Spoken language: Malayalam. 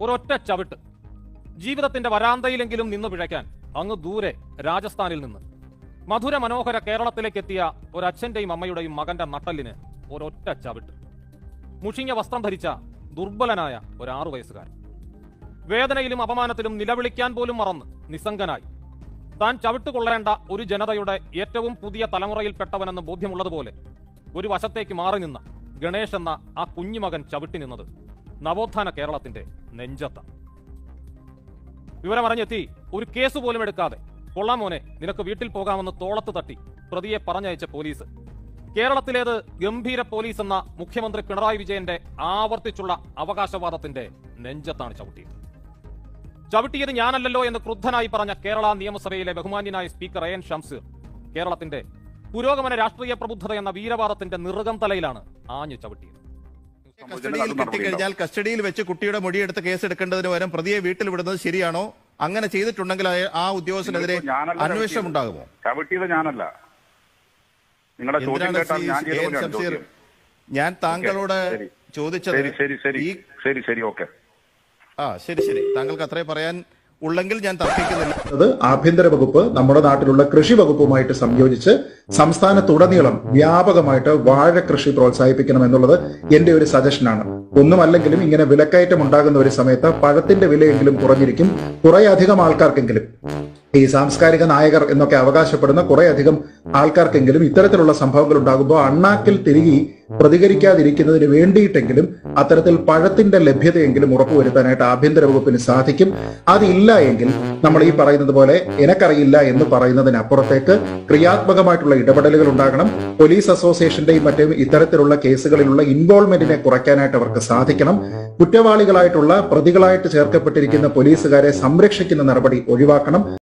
ഒരൊറ്റ ചവിട്ട് ജീവിതത്തിന്റെ വരാന്തയിലെങ്കിലും നിന്ന് പിഴയ്ക്കാൻ അങ്ങ് ദൂരെ രാജസ്ഥാനിൽ നിന്ന് മധുര മനോഹര കേരളത്തിലേക്ക് എത്തിയ ഒരച്ഛന്റെയും അമ്മയുടെയും മകന്റെ നട്ടലിന് ഒരൊറ്റ ചവിട്ട് മുഷിഞ്ഞ വസ്ത്രം ധരിച്ച ദുർബലനായ ഒരു ആറു വയസ്സുകാരൻ വേദനയിലും അപമാനത്തിലും നിലവിളിക്കാൻ പോലും മറന്ന് നിസ്സംഗനായി താൻ ചവിട്ടുകൊള്ളേണ്ട ഒരു ജനതയുടെ ഏറ്റവും പുതിയ തലമുറയിൽപ്പെട്ടവനെന്ന് ബോധ്യമുള്ളതുപോലെ ഒരു വശത്തേക്ക് മാറി നിന്ന ഗണേഷ് എന്ന ആ കുഞ്ഞുമകൻ ചവിട്ടി നിന്നത് നവോത്ഥാന കേരളത്തിന്റെ നെഞ്ചത്താണ് വിവരമറിഞ്ഞെത്തി ഒരു കേസ് പോലും എടുക്കാതെ കൊള്ളാം മോനെ നിനക്ക് വീട്ടിൽ പോകാമെന്ന് തോളത്ത് തട്ടി പ്രതിയെ പറഞ്ഞയച്ച പോലീസ് കേരളത്തിലേത് ഗംഭീര പോലീസ് എന്ന മുഖ്യമന്ത്രി പിണറായി വിജയന്റെ ആവർത്തിച്ചുള്ള അവകാശവാദത്തിന്റെ നെഞ്ചത്താണ് ചവിട്ടിയത് ചവിട്ടിയത് ഞാനല്ലല്ലോ എന്ന് ക്രുദ്ധനായി പറഞ്ഞ കേരള നിയമസഭയിലെ ബഹുമാന്യനായ സ്പീക്കർ എ എൻ ഷംസീർ കേരളത്തിന്റെ പുരോഗമന രാഷ്ട്രീയ പ്രബുദ്ധത എന്ന വീരവാദത്തിന്റെ നിറുകം തലയിലാണ് ആഞ്ഞു ചവിട്ടിയത് കസ്റ്റഡിയിൽ കിട്ടിക്കഴിഞ്ഞാൽ കസ്റ്റഡിയിൽ വെച്ച് കുട്ടിയുടെ മൊഴിയെടുത്ത് കേസ് എടുക്കേണ്ടതിന് പകരം പ്രതിയെ വീട്ടിൽ വിടുന്നത് ശരിയാണോ അങ്ങനെ ചെയ്തിട്ടുണ്ടെങ്കിൽ അയ- ആ ഉദ്യോഗസ്ഥനെതിരെ ഇതിപ്പോ ഞാനല്ല അന്വേഷണം ചവിട്ടിയത്. ഉണ്ടാകുമോ ചവിട്ടിയത് ഞാനല്ല നിങ്ങളുടെ ചോദ്യം എന്തിനാണ് കേട്ടാൽ ശ്രീ ഞാൻ ചെയ്ത എ എൻ പോലെയാണ് ശംസീർ ചോദ്യം. ഞാൻ താങ്കളോട് ശരി. ചോദിച്ചത് ശരി ശരി ശരി ഈ ശരി ശരി ഓക്കെ ആ ശരി ശരി താങ്കൾക്ക് അത്രേ പറയാൻ ഉള്ളെങ്കിൽ ഞാൻ തർക്കിക്കുന്നില്ല അത് ആഭ്യന്തര വകുപ്പ് നമ്മുടെ നാട്ടിലുള്ള കൃഷി വകുപ്പുമായിട്ട് സംയോജിച്ച് സംസ്ഥാനത്തുടനീളം വ്യാപകമായിട്ട് വാഴ കൃഷി പ്രോത്സാഹിപ്പിക്കണം എന്നുള്ളത് എന്റെ ഒരു സജഷനാണ് ഒന്നുമല്ലെങ്കിലും ഇങ്ങനെ വിലക്കയറ്റം ഉണ്ടാകുന്ന ഒരു സമയത്ത് പഴത്തിന്റെ വിലയെങ്കിലും കുറഞ്ഞിരിക്കും കുറെ അധികം ആൾക്കാർക്കെങ്കിലും ഈ സാംസ്കാരിക നായകർ എന്നൊക്കെ അവകാശപ്പെടുന്ന കുറെ അധികം ആൾക്കാർക്കെങ്കിലും ഇത്തരത്തിലുള്ള സംഭവങ്ങൾ ഉണ്ടാകുമ്പോൾ അണ്ണാക്കിൽ തിരികെ പ്രതികരിക്കാതിരിക്കുന്നതിന് വേണ്ടിയിട്ടെങ്കിലും അത്തരത്തിൽ പഴത്തിന്റെ ലഭ്യതയെങ്കിലും ഉറപ്പുവരുത്താനായിട്ട് ആഭ്യന്തര വകുപ്പിന് സാധിക്കും അതില്ല എങ്കിൽ നമ്മൾ ഈ പറയുന്നത് പോലെ എനക്കറിയില്ല എന്ന് പറയുന്നതിനപ്പുറത്തേക്ക് ക്രിയാത്മകമായിട്ടുള്ള ഇടപെടലുകൾ ഉണ്ടാകണം പോലീസ് അസോസിയേഷന്റെയും മറ്റും ഇത്തരത്തിലുള്ള കേസുകളിലുള്ള ഇൻവോൾവ്മെന്റിനെ കുറയ്ക്കാനായിട്ട് അവർക്ക് സാധിക്കണം കുറ്റവാളികളായിട്ടുള്ള പ്രതികളായിട്ട് ചേർക്കപ്പെട്ടിരിക്കുന്ന പോലീസുകാരെ സംരക്ഷിക്കുന്ന നടപടി ഒഴിവാക്കണം